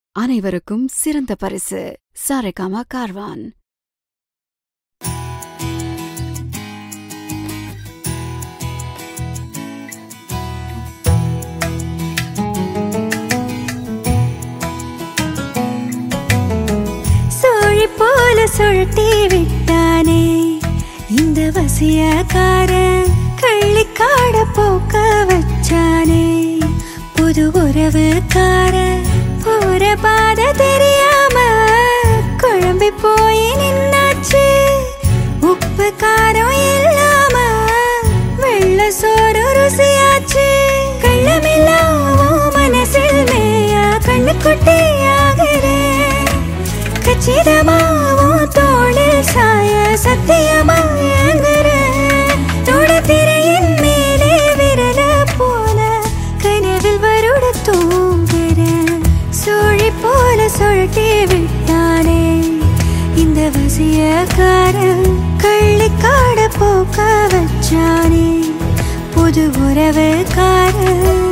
அனைவருக்கும் சிறந்த பரிசு சாரேகாமா கார்வான் சோழி போல சுழட்டி விட்டானே இந்த வசியக்காரன் கள்ளிக்காட போக்க வச்சானே புது உறவுக்காரன் போற பாத தெரியாம குழம்பி போய் நின்னாச்சு உப்பு காரம் இல்லாம வெள்ள சோறு ருசியாச்சு கள்ளமில்லாம மனசில் மேயா கண்ணுக்குட்டி ஆகிறேன் கச்சிதமாவும் தோளில் சாய சத்தியமாங்குறேன் தொடுதிரையின் மேலே விரல போல கனவில் வருட தூங்குறேன் சோழி போல சுழட்டி விட்டானே இந்த வசியக்காரன் கள்ளிக்காட போக்க வச்சானே புது உறவுக்காரன்